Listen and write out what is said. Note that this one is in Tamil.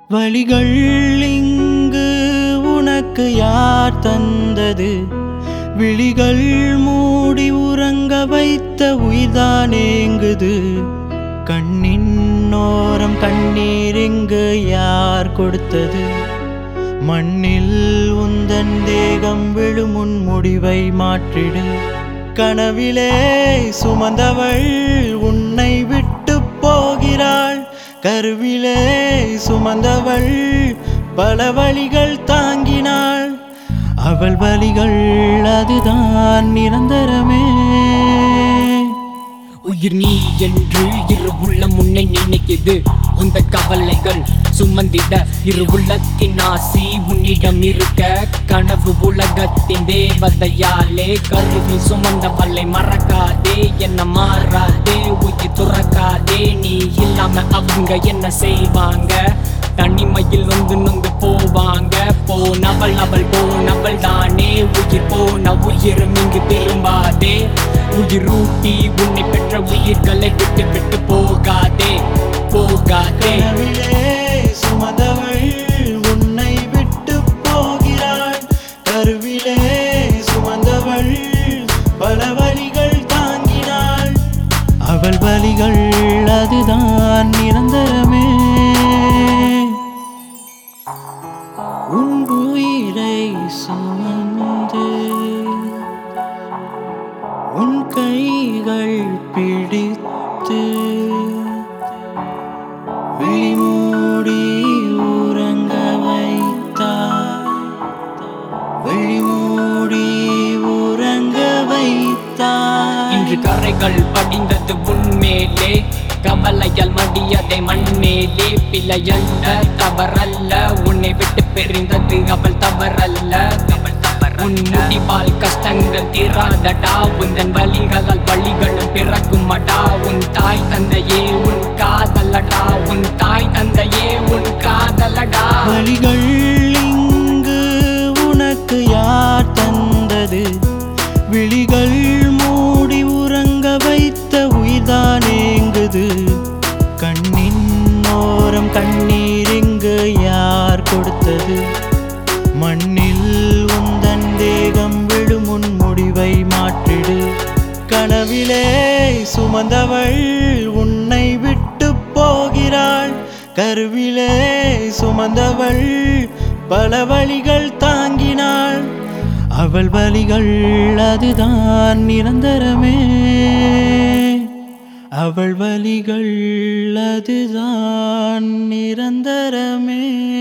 வழிகள் இங்கு உனக்கு யார் தந்தது விழிகள் மூடி உறங்க வைத்த உயிர்தான் ஏங்குது கண்ணின் ஓரம் கண்ணீர் இங்கு யார் கொடுத்தது மண்ணில் உந்தன் தேகம் விழுமுன் முடிவை மாற்றிடு கனவிலே சுமந்தவள் உன்னை விட்டு போகிறாள் கருவிலே சுமந்தவள் பல வழிகள் தாங்கினாள் அவள் வழிகள் அதுதான் நிரந்தரமே உயிர் நீ என்று இரு உள்ளம் உன்னை நினைக்குது உந்த கவலைகள் சுமந்திட இரு உள்ளத்தின் ஆசி உன்னிடம் இருக்க கனவு உலகத்தின் தேவதையாலே கருவி சுமந்தவளை மறக்காதே என்ன மாறாதே உயிர் துறக்காதே நீ இல்லாம அவங்க என்ன செய்வாங்க தனிமையில் நொந்து நொந்து போவாங்க போனவள் அவள் போனவள் தானே உயிர் போன உயிரும் இங்கு திரும்பாதே உயிரூட்டி உன்னை பெற்ற உயிர்களை விட்டு விட்டு போகாதே போகாதே கனவிலே சுமந்தவள் உன்னை விட்டு போகிறாள் கருவிலே சுமந்தவள் பல வழிகள் தாங்கினாள் அவள் வழிகள் அதுதான் நிரந்தரமே உன் உயிரை சுமந்து உன் கைகள் பிடித்து விழிமூடி உறங்க வைத்தாய் விழிமூடி உறங்க வைத்தாய் இன்று கரைகள் படிந்தது உன்மேலே கவலையால் மடியதை மண்மேலே பிழையல்ல தவறல்ல உன்னை விட்டு பிரிந்தது அவள் தவறல்ல உன் முடிவால் கஷ்டங்கள் தீராதடா உந்தன் வழிகளால் வழிகளும் பிறக்குமடா உன் தாய் தந்தையே உன் காதலடா உன் தாய் தந்தையே உன் காதலடா வழிகள் இங்கு உனக்கு யார் தந்தது விழிகள் மூடி உறங்க வைத்த உயிர்தான் ஏங்குது கண்ணின் ஓரம் கண்ணீர் இங்கு யார் கொடுத்தது மண்ணில் உந்தன் தேகம் விழுமுன் முடிவை மாற்றிடு கனவிலே சுமந்தவள் உன்னை விட்டு போகிறாள் கருவிலே சுமந்தவள் பல வழிகள் தாங்கினாள் அவள் வழிகள் அதுதான் நிரந்தரமே அவள் வழிகள் அதுதான் நிரந்தரமே